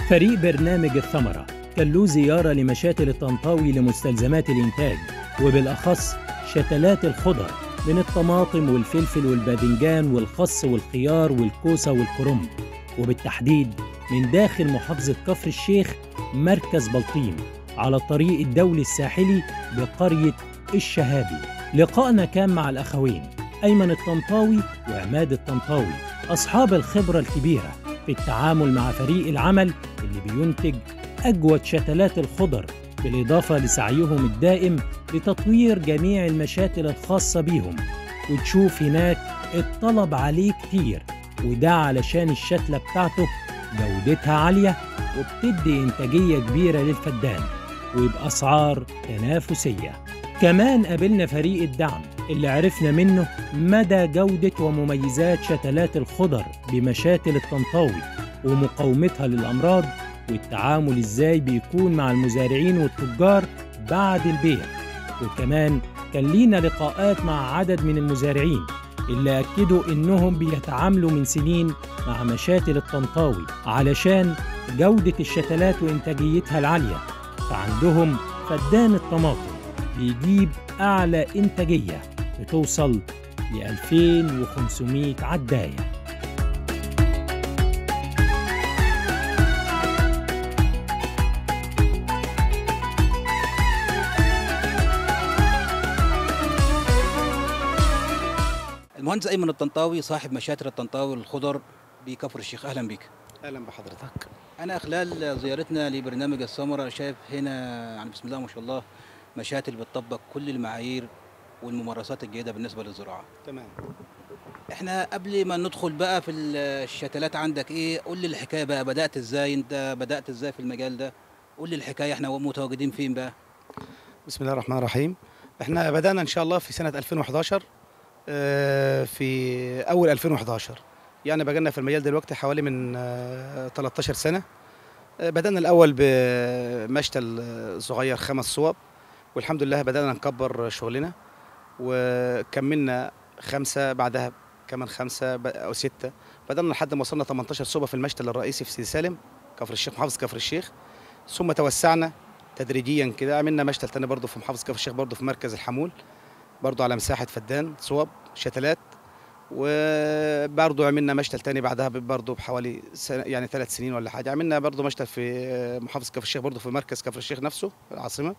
فريق برنامج الثمرة كان له زيارة لمشاتل الطنطاوي لمستلزمات الإنتاج وبالأخص شتلات الخضر من الطماطم والفلفل والباذنجان والخس والخيار والكوسة والكرنب وبالتحديد من داخل محافظة كفر الشيخ مركز بلطيم على الطريق الدولي الساحلي بقرية الشهابي لقائنا كان مع الأخوين أيمن الطنطاوي وعماد الطنطاوي أصحاب الخبرة الكبيرة في التعامل مع فريق العمل اللي بينتج أجود شتلات الخضر بالإضافة لسعيهم الدائم لتطوير جميع المشاتل الخاصة بيهم وتشوف هناك الطلب عليه كتير وده علشان الشتلة بتاعته جودتها عالية وبتدي إنتاجية كبيرة للفدان وبأسعار تنافسية كمان قابلنا فريق الدعم اللي عرفنا منه مدى جودة ومميزات شتلات الخضر بمشاتل الطنطاوي ومقاومتها للأمراض والتعامل إزاي بيكون مع المزارعين والتجار بعد البيع وكمان كان لينا لقاءات مع عدد من المزارعين اللي أكدوا إنهم بيتعاملوا من سنين مع مشاتل الطنطاوي علشان جودة الشتلات وإنتاجيتها العالية فعندهم فدان الطماطم بيجيب أعلى إنتاجية بتوصل ل 2500 عداية المهندس ايمن الطنطاوي صاحب مشاتل الطنطاوي للخضر بكفر الشيخ اهلا بك اهلا بحضرتك انا خلال زيارتنا لبرنامج السمرة شايف هنا يعني بسم الله ما شاء الله مشاتل بتطبق كل المعايير والممارسات الجيده بالنسبه للزراعه تمام احنا قبل ما ندخل بقى في الشتلات عندك ايه قول لي الحكايه بقى بدات ازاي انت بدات ازاي في المجال ده قول لي الحكايه احنا متواجدين فين بقى بسم الله الرحمن الرحيم احنا بدانا ان شاء الله في سنه 2011 آه، في اول 2011 يعني بقالنا في المجال دلوقتي حوالي من آه، 13 سنه آه، بدانا الاول بمشتل آه، صغير خمس صوب والحمد لله بدانا نكبر شغلنا وكملنا خمسه بعدها كمان خمسه ب- او سته بدانا لحد ما وصلنا 18 صوبه في المشتل الرئيسي في سيدي سالم كفر الشيخ محافظه كفر الشيخ ثم توسعنا تدريجيا كده عملنا مشتل تاني برضه في محافظه كفر الشيخ برضه في مركز الحمول برضه على مساحه فدان صوب شتلات وبرضه عملنا مشتل تاني بعدها برضه بحوالي سنة يعني ثلاث سنين ولا حاجه عملنا برضه مشتل في محافظه كفر الشيخ برضه في مركز كفر الشيخ نفسه العاصمه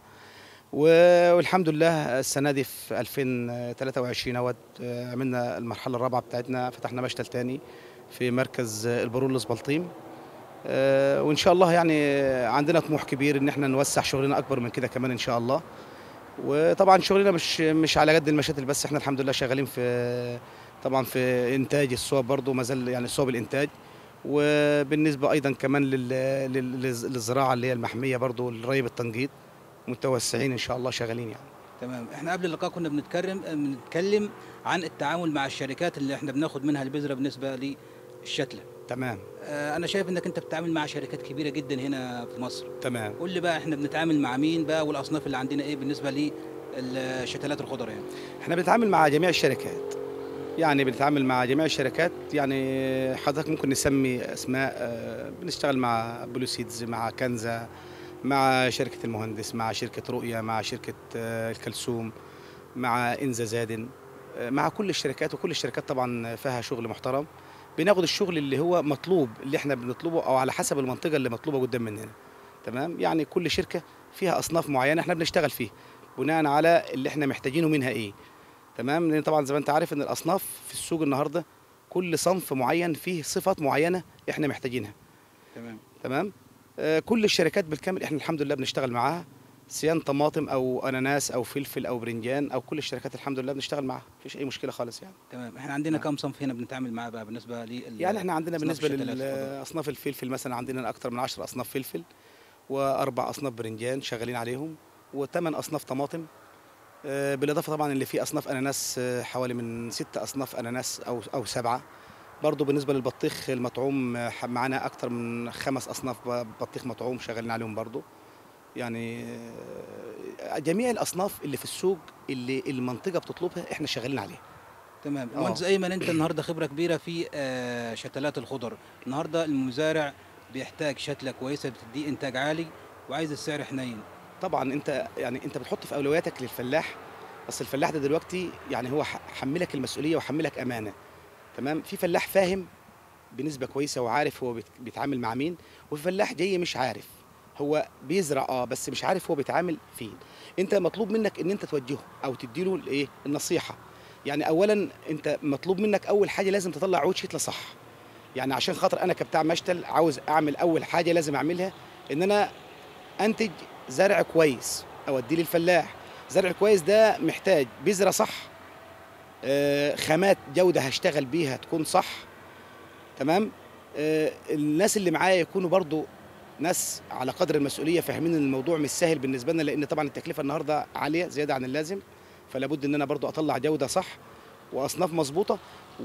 و- والحمد لله السنه دي في 2023 اهوت آه، عملنا المرحله الرابعه بتاعتنا فتحنا مشتل تاني في مركز البرولوس بلطيم آه، وان شاء الله يعني عندنا طموح كبير ان احنا نوسع شغلنا اكبر من كده كمان ان شاء الله وطبعا شغلنا مش مش على قد المشاتل بس احنا الحمد لله شغالين في طبعا في انتاج الصوب برضه ما زال يعني صوب الانتاج وبالنسبه ايضا كمان لل- لل- للزراعه اللي هي المحميه برضه الري بالتنقيط متوسعين ان شاء الله شغالين يعني تمام احنا قبل اللقاء كنا بنتكلم بنتكلم عن التعامل مع الشركات اللي احنا بناخد منها البذره بالنسبه للشتله تمام اه انا شايف انك انت بتتعامل مع شركات كبيره جدا هنا في مصر تمام قول لي بقى احنا بنتعامل مع مين بقى والاصناف اللي عندنا ايه بالنسبه للشتلات الخضر يعني احنا بنتعامل مع جميع الشركات يعني بنتعامل مع جميع الشركات يعني حضرتك ممكن نسمي اسماء آه، بنشتغل مع بلوسيدز مع كنزة مع شركة المهندس مع شركة رؤية مع شركة آه، الكلثوم مع انزا زادن آه، مع كل الشركات وكل الشركات طبعا فيها شغل محترم بناخد الشغل اللي هو مطلوب اللي احنا بنطلبه او على حسب المنطقة اللي مطلوبة قدام مننا تمام يعني كل شركة فيها اصناف معينة احنا بنشتغل فيها بناء على اللي احنا محتاجينه منها ايه تمام لان طبعا زي ما انت عارف ان الاصناف في السوق النهارده كل صنف معين فيه صفات معينه احنا محتاجينها تمام تمام آه كل الشركات بالكامل احنا الحمد لله بنشتغل معاها سيان طماطم او اناناس او فلفل او برنجان او كل الشركات الحمد لله بنشتغل معاها مفيش اي مشكله خالص يعني تمام احنا عندنا كام صنف هنا بنتعامل معاه بقى بالنسبه لل يعني احنا عندنا أصناف بالنسبه الشتلات الخضر. لاصناف الفلفل مثلا عندنا اكثر من 10 اصناف فلفل واربع اصناف برنجان شغالين عليهم وثمان اصناف طماطم آه، بالاضافه طبعا اللي فيه اصناف اناناس آه، حوالي من ست اصناف اناناس او او سبعه برضه بالنسبه للبطيخ المطعوم آه، معانا اكثر من خمس اصناف ب- بطيخ مطعوم شغالين عليهم برضه يعني آه، جميع الاصناف اللي في السوق اللي المنطقه بتطلبها احنا شغالين عليها تمام آه. المهندس ايمن انت النهارده خبره كبيره في آه، شتلات الخضر النهارده المزارع بيحتاج شتله كويسه بتديه انتاج عالي وعايز السعر حنين طبعا انت يعني انت بتحط في اولوياتك للفلاح اصل الفلاح ده دلوقتي يعني هو ح- حملك المسؤوليه وحملك امانه تمام في فلاح فاهم بنسبه كويسه وعارف هو بيت- بيتعامل مع مين وفي فلاح جاي مش عارف هو بيزرع اه بس مش عارف هو بيتعامل فين انت مطلوب منك ان انت توجهه او تديله الايه النصيحه يعني اولا انت مطلوب منك اول حاجه لازم تطلع عود شتله صح يعني عشان خاطر انا كبتاع مشتل عاوز اعمل اول حاجه لازم اعملها ان انا انتج زرع كويس اوديه للفلاح زرع كويس ده محتاج بذره صح آه، خامات جوده هشتغل بيها تكون صح تمام آه، الناس اللي معايا يكونوا برضو ناس على قدر المسؤوليه فاهمين ان الموضوع مش سهل بالنسبه لنا لان طبعا التكلفه النهارده عاليه زياده عن اللازم فلا بد ان انا برضو اطلع جوده صح واصناف مظبوطه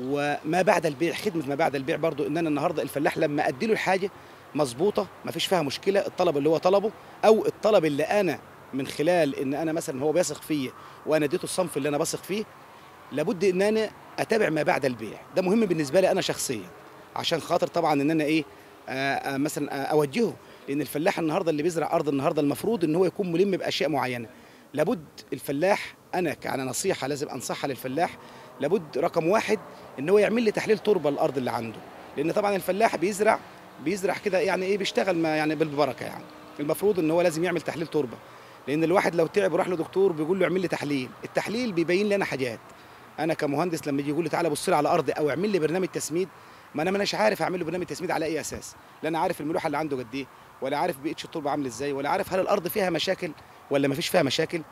وما بعد البيع خدمه ما بعد البيع برضو ان انا النهارده الفلاح لما ادي له الحاجه مظبوطه ما فيش فيها مشكله الطلب اللي هو طلبه او الطلب اللي انا من خلال ان انا مثلا هو بيثق فيا وانا اديته الصنف اللي انا بثق فيه لابد ان انا اتابع ما بعد البيع ده مهم بالنسبه لي انا شخصيا عشان خاطر طبعا ان انا ايه آه آه مثلا آه اوجهه لان الفلاح النهارده اللي بيزرع ارض النهارده المفروض ان هو يكون ملم باشياء معينه لابد الفلاح انا كأنا نصيحه لازم انصحها للفلاح لابد رقم واحد ان هو يعمل لي تحليل تربه الارض اللي عنده لان طبعا الفلاح بيزرع بيزرع كده يعني ايه بيشتغل ما يعني بالبركه يعني المفروض ان هو لازم يعمل تحليل تربه لان الواحد لو تعب وراح لدكتور بيقول له اعمل لي تحليل التحليل بيبين لي انا حاجات انا كمهندس لما يجي يقول لي تعالى بص لي على ارضي او اعمل لي برنامج تسميد ما انا ماناش عارف اعمل له برنامج تسميد على اي اساس لا انا عارف الملوحه اللي عنده قد ايه ولا عارف بيئه التربه عامله ازاي ولا عارف هل الارض فيها مشاكل ولا ما فيش فيها مشاكل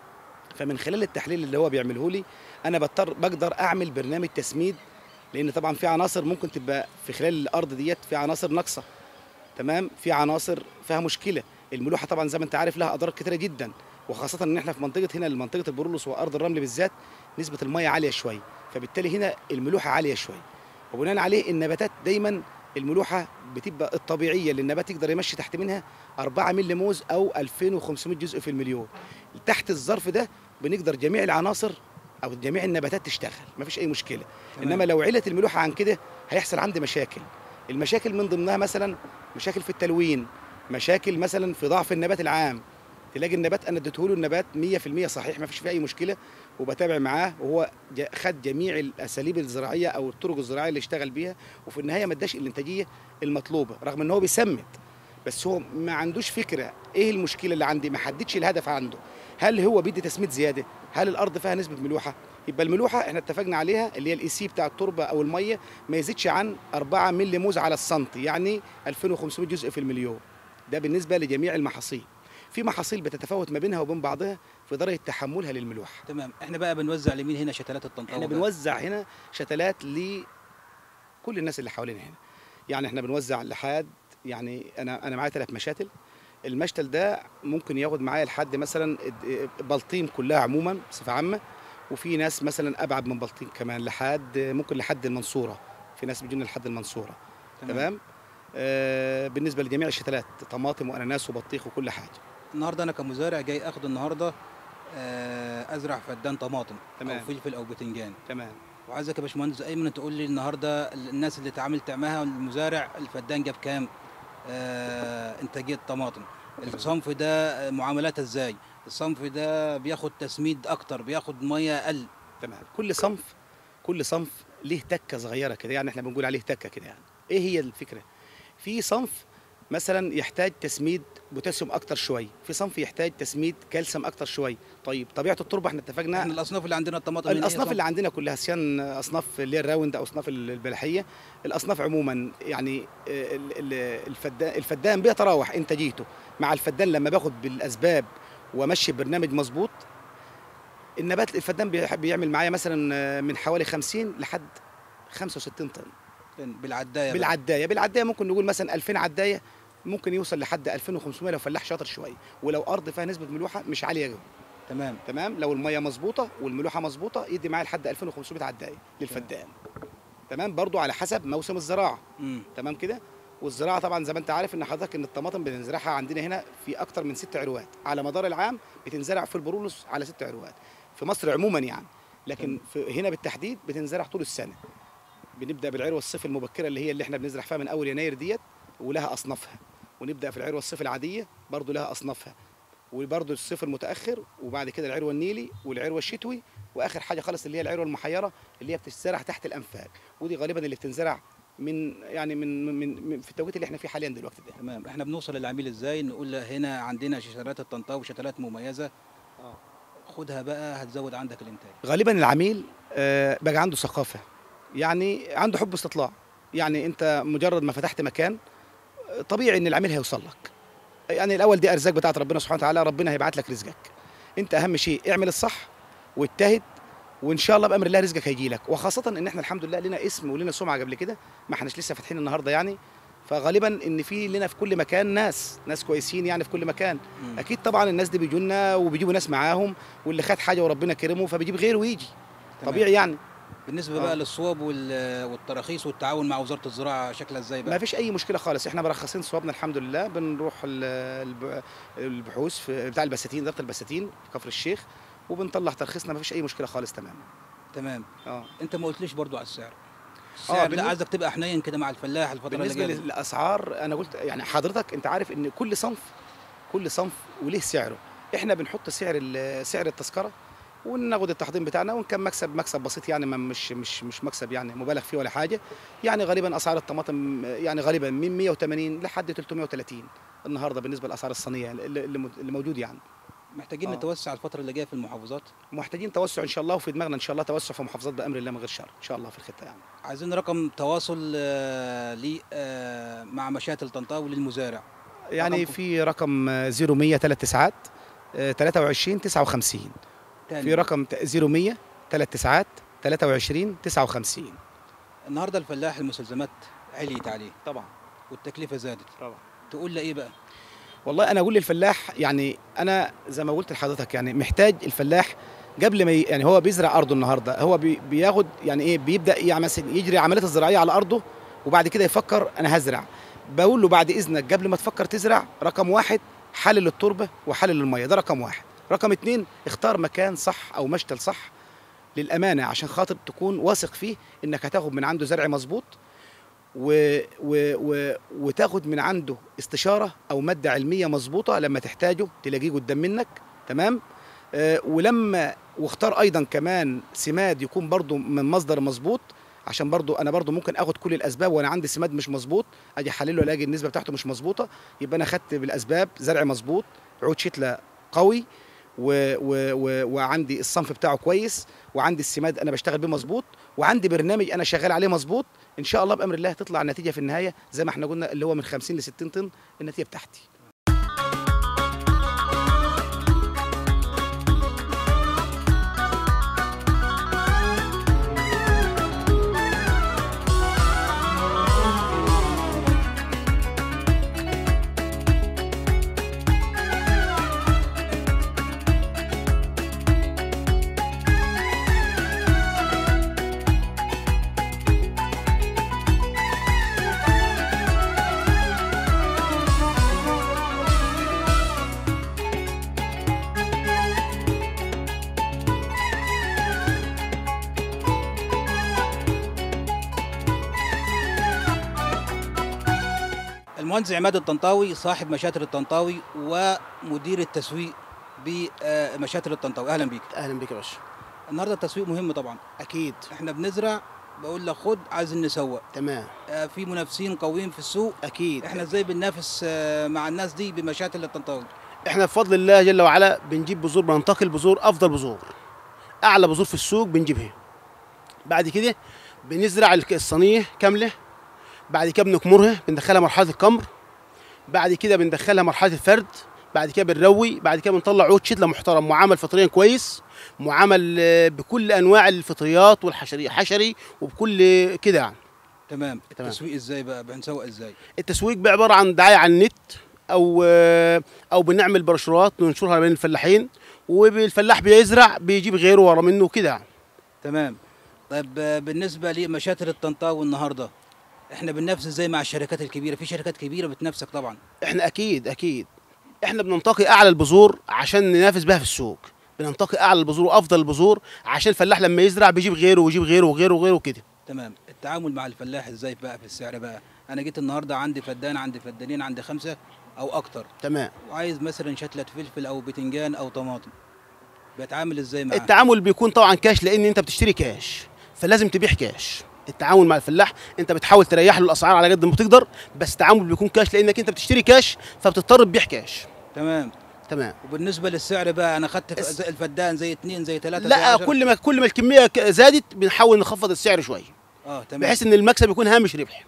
فمن خلال التحليل اللي هو بيعمله لي انا بضطر بقدر اعمل برنامج تسميد لان طبعا في عناصر ممكن تبقى في خلال الارض ديت في عناصر ناقصه تمام في عناصر فيها مشكله الملوحه طبعا زي ما انت عارف لها اضرار كتيره جدا وخاصه ان احنا في منطقه هنا منطقه البرولوس وارض الرمل بالذات نسبه الميه عاليه شويه فبالتالي هنا الملوحه عاليه شويه وبناء عليه النباتات دايما الملوحه بتبقى الطبيعيه اللي النبات يقدر يمشي تحت منها 4 ملي موز او 2500 جزء في المليون تحت الظرف ده بنقدر جميع العناصر او جميع النباتات تشتغل مفيش اي مشكله تمام. انما لو علت الملوحه عن كده هيحصل عندي مشاكل المشاكل من ضمنها مثلا مشاكل في التلوين مشاكل مثلا في ضعف النبات العام تلاقي النبات انا اديته له النبات 100% صحيح ما فيش فيه اي مشكله وبتابع معاه وهو جا- خد جميع الاساليب الزراعيه او الطرق الزراعيه اللي اشتغل بيها وفي النهايه ما اداش الانتاجيه المطلوبه رغم ان هو بيسمد بس هو ما عندوش فكره ايه المشكله اللي عندي ما حددش الهدف عنده هل هو بيدي تسميد زياده هل الارض فيها نسبه ملوحه يبقى الملوحه احنا اتفقنا عليها اللي هي الاي سي بتاع التربه او الميه ما يزيدش عن 4 ملي موز على السنتي يعني 2500 جزء في المليون ده بالنسبه لجميع المحاصيل في محاصيل بتتفاوت ما بينها وبين بعضها في درجه تحملها للملوحه تمام احنا بقى بنوزع لمين هنا شتلات الطنطاوي احنا بقى؟ بنوزع هنا شتلات لكل الناس اللي حوالينا هنا يعني احنا بنوزع لحد يعني انا انا معايا ثلاث مشاتل المشتل ده ممكن ياخد معايا لحد مثلا بلطيم كلها عموما بصفه عامه وفي ناس مثلا ابعد من بلطيم كمان لحد ممكن لحد المنصوره في ناس بيجونا لحد المنصوره تمام آه بالنسبه لجميع الشتلات طماطم واناناس وبطيخ وكل حاجه النهارده انا كمزارع جاي اخد النهارده آه، ازرع فدان طماطم تمام. او فلفل او باذنجان تمام وعايزك يا باشمهندس ايمن تقول لي النهارده الناس اللي اتعاملت معاها المزارع الفدان جاب كام آه انتاجيه طماطم الصنف ده آه، معاملاتها ازاي الصنف ده بياخد تسميد اكتر بياخد ميه اقل تمام كل صنف كل صنف ليه تكه صغيره كده يعني احنا بنقول عليه تكه كده يعني ايه هي الفكره في صنف مثلا يحتاج تسميد بوتاسيوم اكتر شويه في صنف يحتاج تسميد كالسيوم اكتر شويه طيب طبيعه التربه احنا اتفقنا احنا الاصناف اللي عندنا الطماطم من إيه الاصناف صنف؟ اللي عندنا كلها سيان اصناف اللي هي الراوند او اصناف البلحيه الاصناف عموما يعني ال- ال- الفدان الفدان بيتراوح انتاجيته مع الفدان لما باخد بالاسباب وامشي برنامج مظبوط النبات الفدان بيح- بيعمل معايا مثلا من حوالي 50 لحد 65 طن بالعدايه بقى. بالعدايه بالعدايه ممكن نقول مثلا 2000 عدايه ممكن يوصل لحد 2500 لو فلاح شاطر شويه ولو ارض فيها نسبه ملوحه مش عاليه قوي تمام تمام لو الميه مظبوطه والملوحه مظبوطه يدي معايا لحد 2500 عدايه للفدان تمام برضو على حسب موسم الزراعه امم تمام كده والزراعه طبعا زي ما انت عارف ان حضرتك ان الطماطم بنزرعها عندنا هنا في اكتر من ست عروات على مدار العام بتنزرع في البرولوس على ست عروات في مصر عموما يعني لكن في هنا بالتحديد بتنزرع طول السنه بنبدا بالعروه الصيف المبكره اللي هي اللي احنا بنزرع فيها من اول يناير ديت ولها اصنافها ونبدا في العروه الصيف العاديه برضو لها اصنافها وبرضو الصيف المتاخر وبعد كده العروه النيلي والعروه الشتوي واخر حاجه خالص اللي هي العروه المحيره اللي هي بتزرع تحت الانفاق ودي غالبا اللي بتنزرع من يعني من من, من في التوقيت اللي احنا فيه حاليا دلوقتي ده تمام احنا بنوصل للعميل ازاي نقول له هنا عندنا شتلات الطنطاوي شتلات مميزه خدها بقى هتزود عندك الانتاج غالبا العميل آه، بقى عنده ثقافه يعني عنده حب استطلاع يعني انت مجرد ما فتحت مكان آه، طبيعي ان العميل هيوصل لك يعني الاول دي ارزاق بتاعت ربنا سبحانه وتعالى ربنا هيبعت لك رزقك انت اهم شيء اعمل الصح واجتهد وان شاء الله بامر الله رزقك هيجي لك وخاصه ان احنا الحمد لله لنا اسم ولنا سمعه قبل كده ما احناش لسه فاتحين النهارده يعني فغالبا ان في لنا في كل مكان ناس ناس كويسين يعني في كل مكان مم. اكيد طبعا الناس دي بيجوا لنا وبيجيبوا ناس معاهم واللي خد حاجه وربنا كرمه فبيجيب غيره ويجي تمام. طبيعي يعني بالنسبه آه. بقى للصواب وال- والتراخيص والتعاون مع وزاره الزراعه شكلها ازاي ما بقى فيش اي مشكله خالص احنا مرخصين صوابنا الحمد لله بنروح ال- الب- البحوث في بتاع البساتين اداره البساتين في كفر الشيخ وبنطلع ترخيصنا ما فيش اي مشكله خالص تمام تمام اه انت ما قلتليش برضو على السعر السعر لا بالنسبة- عايزك تبقى حنين كده مع الفلاح الفتره اللي بالنسبه جايه دي. للاسعار انا قلت يعني حضرتك انت عارف ان كل صنف كل صنف وليه سعره احنا بنحط سعر ال- سعر التذكره وناخد التحضير بتاعنا وان كان مكسب مكسب بسيط يعني ما مش مش مش مكسب يعني مبالغ فيه ولا حاجه يعني غالبا اسعار الطماطم يعني غالبا من 180 لحد 330 النهارده بالنسبه لاسعار الصينيه اللي, اللي اللي موجود يعني محتاجين آه. نتوسع الفتره اللي جايه في المحافظات محتاجين توسع ان شاء الله وفي دماغنا ان شاء الله توسع في محافظات بامر الله من غير شر ان شاء الله في الخطه يعني عايزين رقم تواصل آه، لي آه، مع مشاتل طنطاوي للمزارع يعني رقمكم. في رقم 0100 3 تسعات 23 59 تاني في رقم 0100 3 تسعات 23 59 النهارده الفلاح المستلزمات عليت عليه طبعا والتكلفه زادت طبعا تقول له ايه بقى والله انا اقول للفلاح يعني انا زي ما قلت لحضرتك يعني محتاج الفلاح قبل ما ي- يعني هو بيزرع ارضه النهارده هو بي بياخد يعني ايه بيبدا يعني مثلا يجري عمليات الزراعيه على ارضه وبعد كده يفكر انا هزرع بقول له بعد اذنك قبل ما تفكر تزرع رقم واحد حلل التربه وحلل الميه ده رقم واحد رقم اتنين اختار مكان صح او مشتل صح للامانه عشان خاطر تكون واثق فيه انك هتاخد من عنده زرع مظبوط و... و... و... وتاخد من عنده استشاره او ماده علميه مظبوطه لما تحتاجه تلاقيه قدام منك تمام آه ولما واختار ايضا كمان سماد يكون برضو من مصدر مظبوط عشان برضو انا برضو ممكن اخد كل الاسباب وانا عندي سماد مش مظبوط اجي احلله الاقي النسبه بتاعته مش مظبوطه يبقى انا خدت بالاسباب زرع مظبوط عود شتله قوي و و و وعندي الصنف بتاعه كويس وعندي السماد انا بشتغل بيه مظبوط وعندي برنامج انا شغال عليه مظبوط ان شاء الله بامر الله تطلع النتيجه في النهايه زي ما احنا قلنا اللي هو من 50 ل 60 طن النتيجه بتاعتي المهندس عماد الطنطاوي صاحب مشاتل الطنطاوي ومدير التسويق بمشاتل الطنطاوي اهلا بيك اهلا بك يا باشا النهارده التسويق مهم طبعا اكيد احنا بنزرع بقول لك خد عايزين نسوق تمام آه، في منافسين قويين في السوق اكيد احنا ازاي بننافس آه، مع الناس دي بمشاتل الطنطاوي احنا بفضل الله جل وعلا بنجيب بذور بننتقي البذور افضل بذور اعلى بذور في السوق بنجيبها بعد كده بنزرع الك- الصينيه كامله بعد كده بنكمرها بندخلها مرحله الكمر بعد كده بندخلها مرحله الفرد بعد كده بنروي بعد كده بنطلع عود شتله محترم معامل فطريا كويس معامل آه، بكل انواع الفطريات والحشري حشري وبكل كده يعني تمام تمام. التسويق ازاي بقى بنسوق ازاي التسويق بقى عباره عن دعايه على النت او او بنعمل بروشورات ننشرها بين الفلاحين والفلاح بيزرع بيجيب غيره ورا منه كده تمام طيب آه، بالنسبه لمشاتل الطنطاوي النهارده احنا بننافس ازاي مع الشركات الكبيره في شركات كبيره بتنافسك طبعا احنا اكيد اكيد احنا بننتقي اعلى البذور عشان ننافس بها في السوق بننتقي اعلى البذور وافضل البذور عشان الفلاح لما يزرع بيجيب غيره ويجيب غيره وغيره وغيره كده تمام التعامل مع الفلاح ازاي بقى في السعر بقى انا جيت النهارده عندي فدان عندي فدانين عندي خمسه او اكتر تمام وعايز مثلا شتله فلفل او بتنجان او طماطم بتعامل ازاي معاه التعامل بيكون طبعا كاش لان انت بتشتري كاش فلازم تبيع كاش التعامل مع الفلاح انت بتحاول تريح له الاسعار على قد ما تقدر بس التعامل بيكون كاش لانك انت بتشتري كاش فبتضطر تبيع كاش تمام تمام وبالنسبه للسعر بقى انا خدت الس- زي الفدان زي اتنين زي ثلاثه لا كل ما كل ما الكميه ك- زادت بنحاول نخفض السعر شويه اه تمام بحيث ان المكسب يكون هامش ربح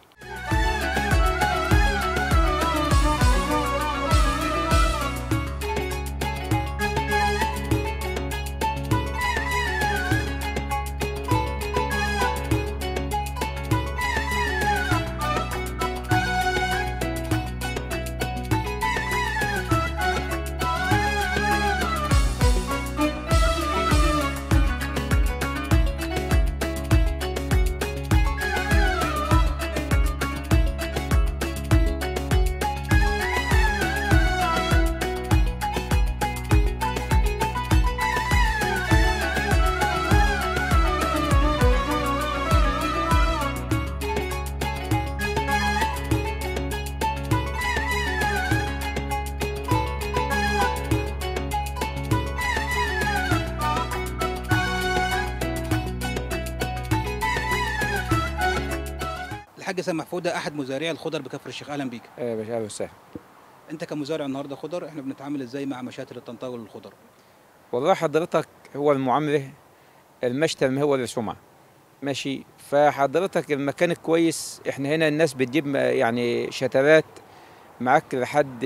الحاج سامح فوده احد مزارعي الخضر بكفر الشيخ اهلا بيك ايه يا باشا اهلا وسهلا انت كمزارع النهارده خضر احنا بنتعامل ازاي مع مشاتل التنطاول للخضر والله حضرتك هو المعامله المشتل هو السمعه ماشي فحضرتك المكان الكويس احنا هنا الناس بتجيب م- يعني شتلات معاك لحد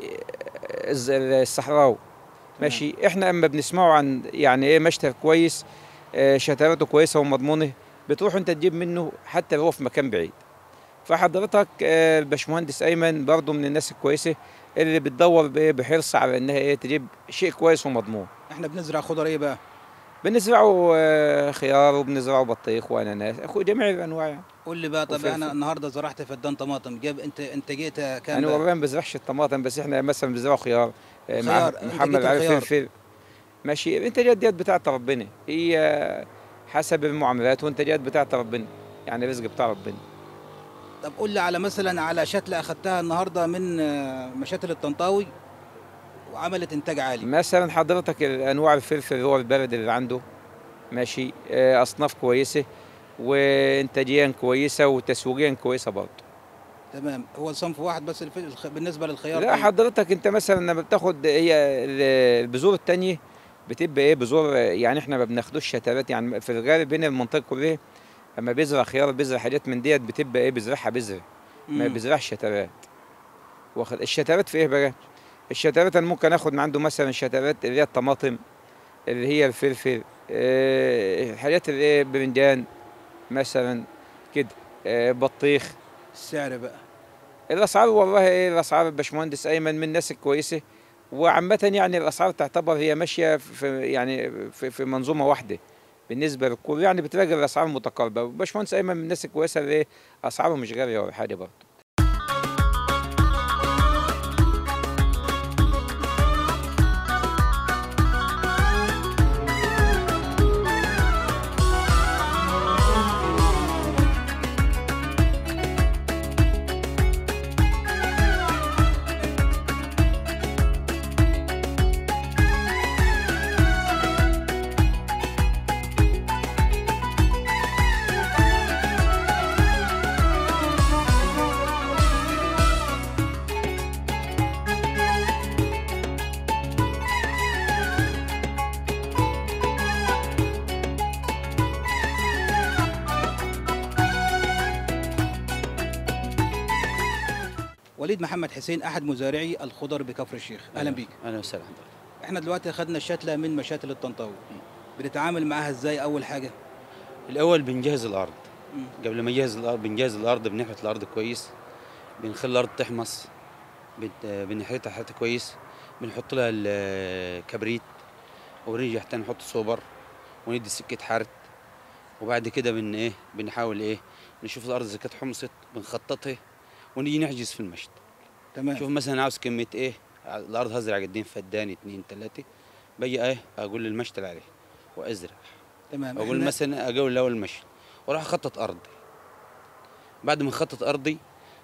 الز- الصحراوي ماشي احنا اما بنسمعه عن يعني ايه مشتل كويس آه، شتلاته كويسه ومضمونه بتروح انت تجيب منه حتى لو هو في مكان بعيد فحضرتك آه، الباشمهندس ايمن برضه من الناس الكويسه اللي بتدور بإيه؟ بحرص على انها ايه تجيب شيء كويس ومضمون احنا بنزرع خضر ايه بقى بنزرعه آه، خيار وبنزرعه بطيخ واناناس اخو جميع الانواع يعني قول لي بقى طب وفلفل. انا النهارده زرعت فدان طماطم جاب انت انتاجيتها كام انا بقى؟ والله ما بزرعش الطماطم بس احنا مثلا بنزرعه خيار آه، مع خيار، أنت محمد جيت علي الخيار. فلفل ماشي الانتاجات ديت بتاعت ربنا هي حسب المعاملات وانتاجات بتاعت ربنا يعني رزق بتاع ربنا طب قول لي على مثلا على شتله اخدتها النهارده من آه، مشاتل الطنطاوي وعملت انتاج عالي مثلا حضرتك انواع الفلفل اللي هو البلد اللي عنده ماشي آه، اصناف كويسه وانتاجيا كويسه وتسويقيا كويسه برضه تمام هو صنف واحد بس الف- الخ- بالنسبه للخيار لا طيب. حضرتك انت مثلا لما بتاخد هي ال- البذور التانية بتبقى ايه بذور يعني احنا ما بناخدوش شتلات يعني في الغالب هنا المنطقه كلها اما بيزرع خيار بيزرع حاجات من ديت بتبقى ايه بيزرعها بذر ما مم. بيزرعش شتلات واخد الشتلات في ايه بقى؟ الشتلات انا ممكن اخد من عنده مثلا شتلات اللي هي الطماطم اللي هي الفلفل اه الحاجات اللي ايه برنجان مثلا كده اه بطيخ السعر بقى الاسعار والله ايه الاسعار الباشمهندس ايمن من الناس الكويسه وعامة يعني الاسعار تعتبر هي ماشيه في يعني في, في منظومه واحده بالنسبه للكل يعني بتلاقي الاسعار متقاربه وباشمهندس ايمن من الناس الكويسه اللي إيه اسعاره مش غاليه ولا حاجه برضه وليد محمد حسين احد مزارعي الخضر بكفر الشيخ اهلا بيك اهلا وسهلا احنا دلوقتي اخدنا الشتله من مشاتل الطنطاوي بنتعامل معاها ازاي اول حاجه الاول بنجهز الارض مم. قبل ما نجهز الارض بنجهز الارض بنحرث الارض كويس بنخلي الارض تحمص بت- بنحرثها حرث كويس بنحط لها الكبريت ونرجع تاني نحط صوبر وندي سكه حرث وبعد كده بن ايه بنحاول ايه نشوف الارض اذا كانت حمصت بنخططها ونيجي نحجز في المشط تمام شوف مثلا عاوز كميه ايه الارض هزرع قدين فدان اتنين تلاته باجي ايه اقول للمشتل عليه وازرع تمام اقول إحنا- مثلا اقول الاول المشي واروح اخطط ارضي بعد ما اخطط ارضي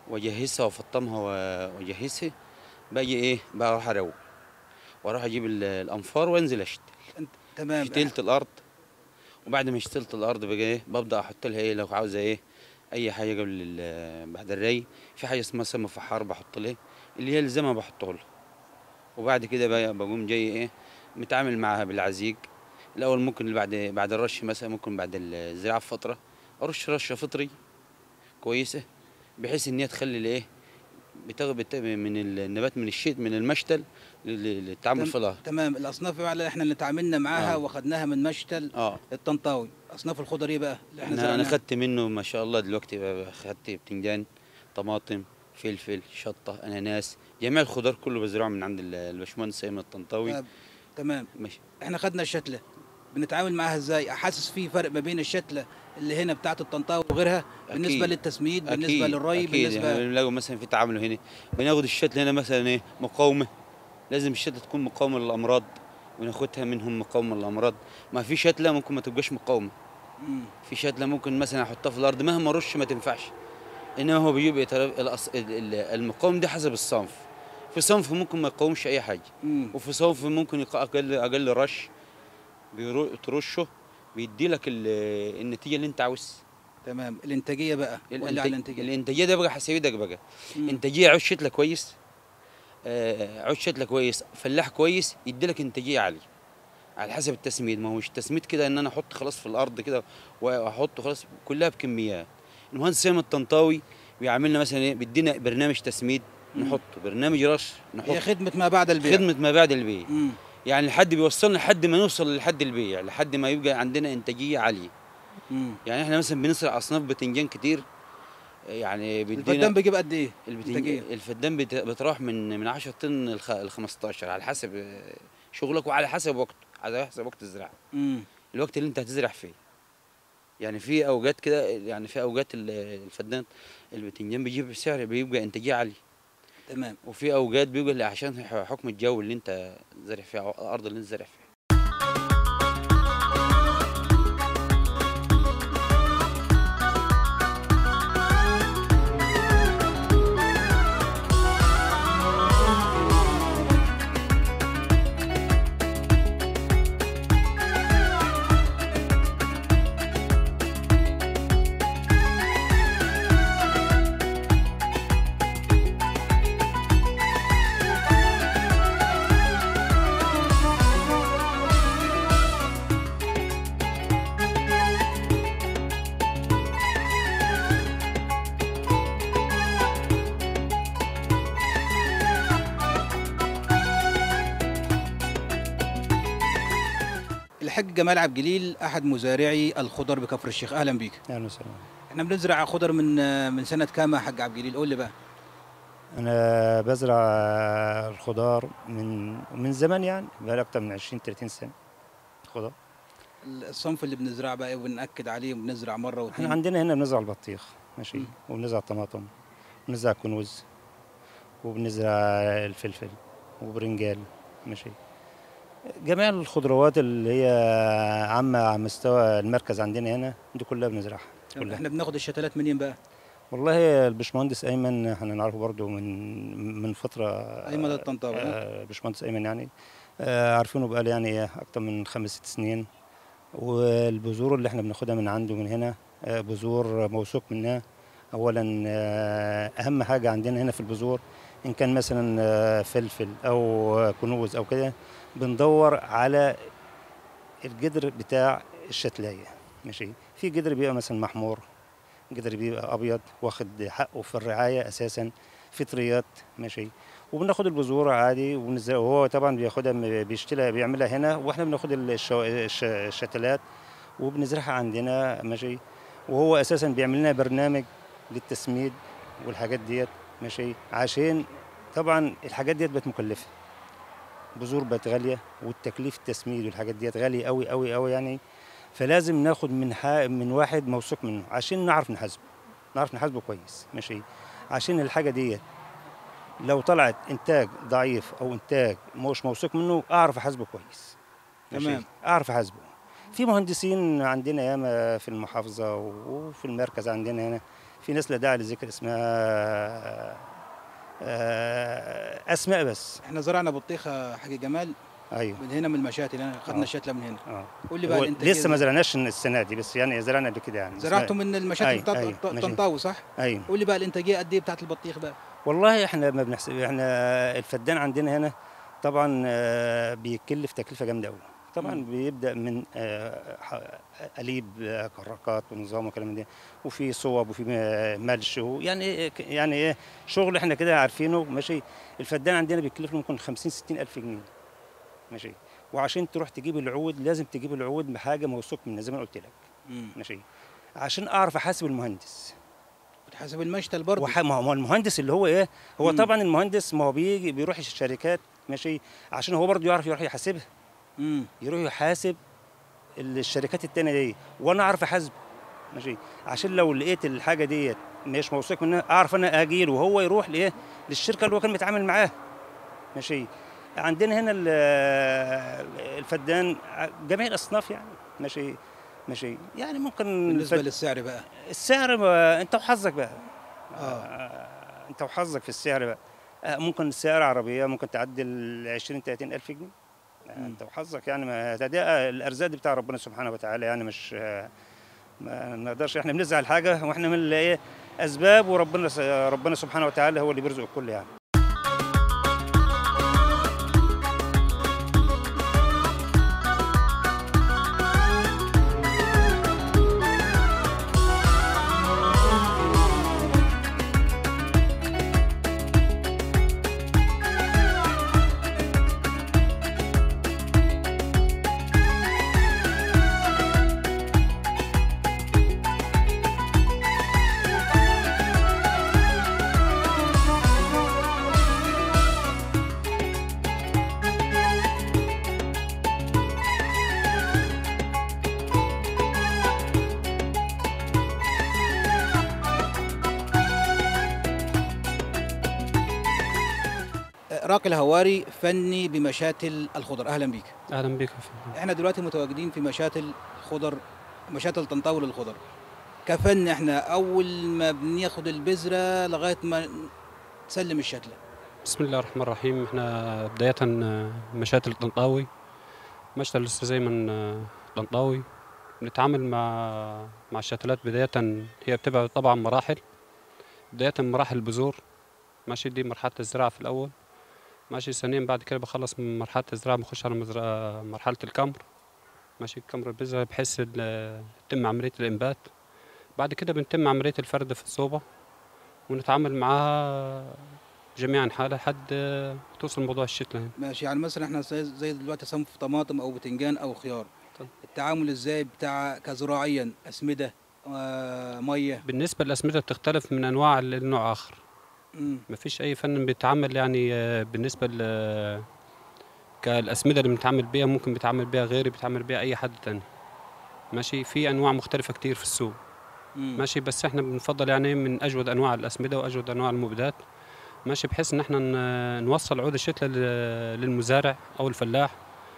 واجهزها وافطمها و- واجهزها باجي ايه بقى اروح اروق واروح اجيب ال- الانفار وانزل اشتل تمام شتلت الارض وبعد ما شتلت الارض بقى ايه ببدا احط لها ايه لو عاوزه ايه اي حاجه قبل ال- بعد الري في حاجه اسمها سم فحار بحط لها اللي هي الزمها بحطه لها وبعد كده بقى بقوم جاي ايه متعامل معاها بالعزيق الاول ممكن بعد بعد الرش مثلا ممكن بعد الزراعه بفتره ارش رشه فطري كويسه بحيث ان هي تخلي الايه بتاخد بت- من النبات من الشيت من المشتل لل- للتعامل تم- في الارض تمام الاصناف فعلا احنا اللي تعاملنا معاها آه. واخدناها من مشتل اه الطنطاوي اصناف الخضر ايه بقى اللي احنا انا انا زرعناها؟ خدت منه ما شاء الله دلوقتي بقى خدت بتنجان طماطم فلفل شطه اناناس جميع الخضار كله بزرعه من عند ال- الباشمهندس ايمن الطنطاوي طب، تمام ماشي احنا خدنا الشتله بنتعامل معاها ازاي احاسس في فرق ما بين الشتله اللي هنا بتاعه الطنطاوي وغيرها بالنسبه أكيد. للتسميد بالنسبه أكيد للري أكيد بالنسبه يعني بنلاقوا مثلا في تعامل هنا بناخد الشتل هنا مثلا ايه مقاومه لازم الشتله تكون مقاومه للامراض وناخدها منهم مقاومه للامراض ما في شتله ممكن ما تبقاش مقاومه مم. في شتله ممكن مثلا احطها في الارض مهما رش ما تنفعش انما هو بيبقى يتر- الأص- ال- ال- المقاوم ده حسب الصنف في صنف ممكن ما يقاومش اي حاجه مم. وفي صنف ممكن يق- اقل اقل رش بيرو- ترشه بيدي لك ال- النتيجه اللي انت عاوزها تمام الانتاجيه بقى ولا على الانتاجيه الانتاجيه ده بقى حسابيدك بقى مم. انتاجيه عود شتله كويس آه عود شتله كويس فلاح كويس يدي لك انتاجيه عاليه على حسب التسميد ما هوش التسميد كده ان انا احط خلاص في الارض كده واحطه خلاص كلها بكميات المهندس سامي الطنطاوي بيعملنا مثلا ايه بيدينا برنامج تسميد مم. نحطه برنامج رش هي نحطه خدمه ما بعد البيع خدمه ما بعد البيع مم. يعني لحد بيوصلنا لحد ما نوصل لحد البيع لحد ما يبقى عندنا انتاجيه عاليه مم. يعني احنا مثلا بنزرع اصناف باذنجان كتير يعني بيدينا الفدان بيجيب قد ايه البتنج... إنتاجية. الفدان بت... بتروح من من 10 طن ل 15 على حسب آه، شغلك وعلى حسب وقته على حسب وقت الزراعه مم. الوقت اللي انت هتزرع فيه يعني في اوقات كده يعني في اوقات ال- الفدان البتنجان بيجيب سعر بيبقى انتاجيه عاليه تمام وفي اوقات بيبقى عشان حكم الجو اللي انت زارع فيها أو الارض اللي انت زارع فيها الحاج جمال عبد الجليل احد مزارعي الخضر بكفر الشيخ اهلا بيك اهلا وسهلا احنا بنزرع خضر من من سنه كام يا حاج عبد الجليل قول لي بقى انا بزرع الخضار من من زمان يعني بقى اكتر من 20 30 سنه خضار الصنف اللي بنزرعه بقى وبنأكد عليه وبنزرع مره احنا واثنين عندنا هنا بنزرع البطيخ ماشي مم. وبنزرع الطماطم وبنزرع كنوز وبنزرع الفلفل وبرنجال ماشي جميع الخضروات اللي هي عامة على مستوى المركز عندنا هنا دي كلها بنزرعها كلها احنا بناخد الشتلات منين بقى والله الباشمهندس ايمن احنا نعرفه برضو من من فتره ايمن الطنطاوي ها؟ آه، باشمهندس ايمن يعني آه، عارفينه بقى يعني إيه اكتر من خمس ست سنين والبذور اللي احنا بناخدها من عنده من هنا آه، بذور موثوق منها اولا آه، اهم حاجه عندنا هنا في البذور ان كان مثلا آه، فلفل او كنوز او كده بندور على الجدر بتاع الشتلايه ماشي في جدر بيبقى مثلا محمور جدر بيبقى ابيض واخد حقه في الرعايه اساسا فطريات ماشي وبناخد البذور عادي ونزرع وهو طبعا بياخدها م- بيشتلها بيعملها هنا واحنا بناخد الشو... الش... الشتلات وبنزرعها عندنا ماشي وهو اساسا بيعمل لنا برنامج للتسميد والحاجات ديت ماشي عشان طبعا الحاجات ديت بقت مكلفه بذور بقت غاليه والتكليف التسميد والحاجات ديت غاليه قوي قوي قوي يعني فلازم ناخد من ح... من واحد موثوق منه عشان نعرف نحاسبه نعرف نحاسبه كويس ماشي عشان الحاجه ديت لو طلعت انتاج ضعيف او انتاج مش موثوق منه اعرف احاسبه كويس ماشي؟ تمام. اعرف احاسبه في مهندسين عندنا ياما في المحافظة وفي المركز عندنا هنا في ناس لا داعي لذكر اسمها آه، أسماء بس احنا زرعنا بطيخه حاج جمال أيوه من هنا من المشاتل هنا خدنا آه. الشتله من هنا اه قول لي بقى هو الانتاجيه لسه ما إزاي؟ زرعناش السنة دي بس يعني زرعنا قبل كده يعني زرعته من المشاتل أيوة، بتاعت أيوة، ط- ماشي. طنطاوي صح أيوه قول لي بقى الانتاجيه قد ايه بتاعت البطيخ بقى والله احنا ما بنحسب احنا الفدان عندنا هنا طبعا آه، بيكلف تكلفه جامده قوي طبعا مم. بيبدا من آه، ح- قليب آه، كراكات ونظام وكلام من ده وفي صوب وفي م- ملش و- يعني إيه ك- يعني ايه شغل احنا كده عارفينه ماشي الفدان عندنا بيكلف له ممكن 50 60 الف جنيه ماشي وعشان تروح تجيب العود لازم تجيب العود بحاجه موثوق منها زي ما أنا قلت لك مم. ماشي عشان اعرف احاسب المهندس بتحسب المشتل برضه وح... ما هو المهندس اللي هو ايه هو مم. طبعا المهندس ما هو بيجي بيروح الشركات ماشي عشان هو برضه يعرف يروح يحاسبها مم. يروح يحاسب الشركات التانية دي وانا اعرف احاسب ماشي عشان لو لقيت الحاجه ديت مش موثوق منها اعرف انا اجيله وهو يروح لايه للشركه اللي هو كان متعامل معاها ماشي عندنا هنا ال- الفدان جميع الاصناف يعني ماشي ماشي يعني ممكن بالنسبه الفد... للسعر بقى السعر ما انت وحظك بقى اه آه، انت وحظك في السعر بقى آه، ممكن سعر عربيه ممكن تعدي ال 20 30 الف جنيه آه، مم. انت وحظك يعني ما ده- ده الارزاق دي بتاع ربنا سبحانه وتعالى يعني مش آه، ما نقدرش احنا بنزعل حاجه واحنا من اللي ايه اسباب وربنا س- ربنا سبحانه وتعالى هو اللي بيرزق الكل يعني راقي الهواري فني بمشاتل الخضر اهلا بيك اهلا بك يا فندم احنا دلوقتي متواجدين في مشاتل خضر مشاتل طنطاوي للخضر كفن احنا اول ما بناخد البذره لغايه ما تسلم الشتله بسم الله الرحمن الرحيم احنا بداية آه، مشاتل طنطاوي مشتل الاستاذ ايمن آه، طنطاوي بنتعامل مع مع الشتلات بداية هي بتبقى طبعا مراحل بداية مراحل البذور ماشي دي مرحلة الزراعة في الأول ماشي ثانيا بعد كده بخلص من مرحلة الزراعة بخش على مزرعة مرحلة الكمر ماشي الكمر البذرة بحيث ال- تتم عملية الإنبات بعد كده بنتم عملية الفرد في الصوبة ونتعامل معاها جميعا حالة لحد آه، توصل موضوع الشتلة هنا ماشي يعني مثلا احنا زي, زي دلوقتي صنف طماطم او بتنجان او خيار طب. التعامل ازاي بتاع كزراعيا اسمده آه ميه بالنسبة للأسمدة بتختلف من أنواع لنوع آخر مم. مفيش أي فن بيتعامل يعني آه، بالنسبة ل كالأسمدة اللي بنتعامل بيها ممكن بيتعامل بيها غيري بيتعامل بيها أي حد تاني ماشي في أنواع مختلفة كتير في السوق مم. ماشي بس احنا بنفضل يعني من أجود أنواع الأسمدة وأجود أنواع المبيدات ماشي بحيث إن احنا ن- نوصل عود الشتلة لل- للمزارع أو الفلاح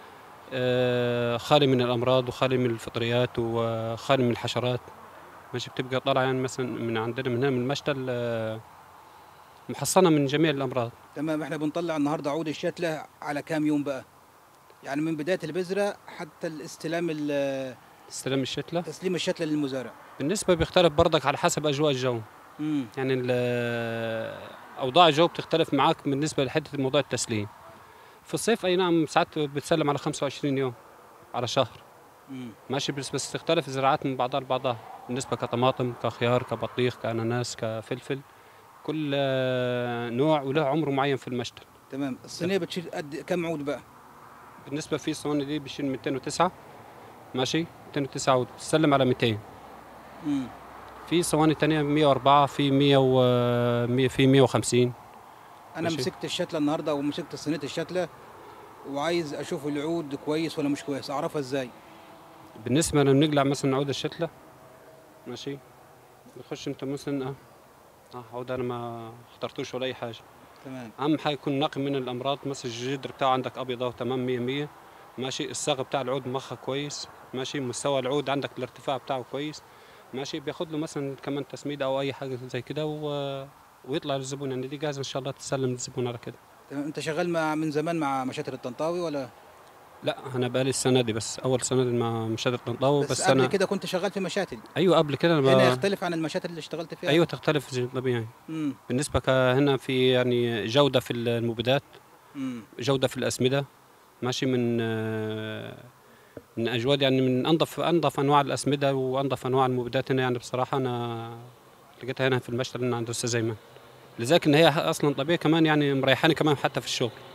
آه، خالي من الأمراض وخالي من الفطريات وخالي من الحشرات ماشي بتبقى طالعة يعني مثلا من عندنا من هنا من المشتل آه، محصنة من جميع الأمراض تمام احنا بنطلع النهارده عود الشتله على كام يوم بقى يعني من بدايه البذره حتى الاستلام ال- استلام الشتلة تسليم الشتله للمزارع بالنسبة بيختلف برضك على حسب أجواء الجو مم. يعني ال- أوضاع الجو بتختلف معاك بالنسبة لحتة موضوع التسليم في الصيف أي نعم ساعات بتسلم على 25 يوم على شهر مم. ماشي بس بس تختلف الزراعات من بعضها لبعضها بالنسبة كطماطم كخيار كبطيخ كأناناس كفلفل كل آه، نوع وله عمر معين في المشتل تمام الصينيه بتشيل قد كام عود بقى بالنسبة في الصواني دي بيشيل 209 ماشي 209 وتسلم على 200 مم. في صواني تانية 104 في 100 و 100 في 150 انا ماشي. مسكت الشتله النهارده او مسكت صينيه الشتله وعايز اشوف العود كويس ولا مش كويس اعرفها ازاي بالنسبة لما بنقلع مثلا عود الشتلة ماشي بخش انت مثلا اه اه عود انا ما اخترتوش ولا اي حاجة تمام اهم حاجة يكون نقي من الامراض مثلا الجدر بتاعه عندك ابيض اهو تمام 100 100 ماشي الصاغ بتاع العود مخه كويس ماشي مستوى العود عندك الارتفاع بتاعه كويس ماشي بياخد له مثلا كمان تسميد او اي حاجه زي كده و... ويطلع للزبون يعني دي جاهزه ان شاء الله تسلم للزبون على كده تمام انت شغال مع من زمان مع مشاتل الطنطاوي ولا لا انا بقالي السنه دي بس اول سنه دي مع مشاهد الطنطاوي بس, بس, قبل انا كده كنت شغال في مشاتل ايوه قبل كده انا هنا ب... يختلف عن المشاتل اللي اشتغلت فيها ايوه تختلف زي طبيعي امم بالنسبه ك- هنا في يعني جوده في المبيدات امم جوده في الاسمده ماشي من آه، من اجواد يعني من انظف انظف انواع الاسمده وانظف انواع المبيدات هنا يعني بصراحه انا لقيتها هنا في المشتل هنا عند الاستاذ ايمن لذلك ان هي اصلا طبيعي كمان يعني مريحاني كمان حتى في الشغل